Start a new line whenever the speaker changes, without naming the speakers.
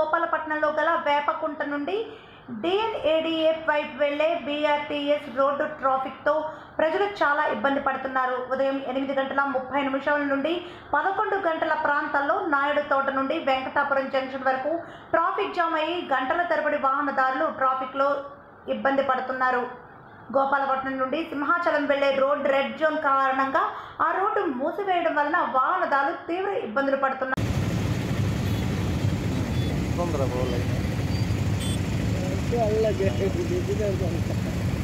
గోపాలపట్నంలో గల వేపకుంట నుండి డిఎన్ఏడిఎఫ్ వైపు వెళ్లే బీఆర్టీఎస్ రోడ్డు ట్రాఫిక్తో ప్రజలు చాలా ఇబ్బంది పడుతున్నారు ఉదయం ఎనిమిది గంటల ముప్పై నిమిషాల నుండి పదకొండు గంటల ప్రాంతాల్లో నాయుడు తోట నుండి వెంకటాపురం జంక్షన్ వరకు ట్రాఫిక్ జామ్ అయ్యి గంటల తరబడి వాహనదారులు ట్రాఫిక్లో ఇబ్బంది పడుతున్నారు గోపాలపట్నం నుండి సింహాచలం వెళ్లే రోడ్ రెడ్ జోన్ కారణంగా ఆ రోడ్డు మూసివేయడం వలన వాహనదారులు తీవ్ర ఇబ్బందులు పడుతున్నారు
पंद्रह बोल
अल्लाह के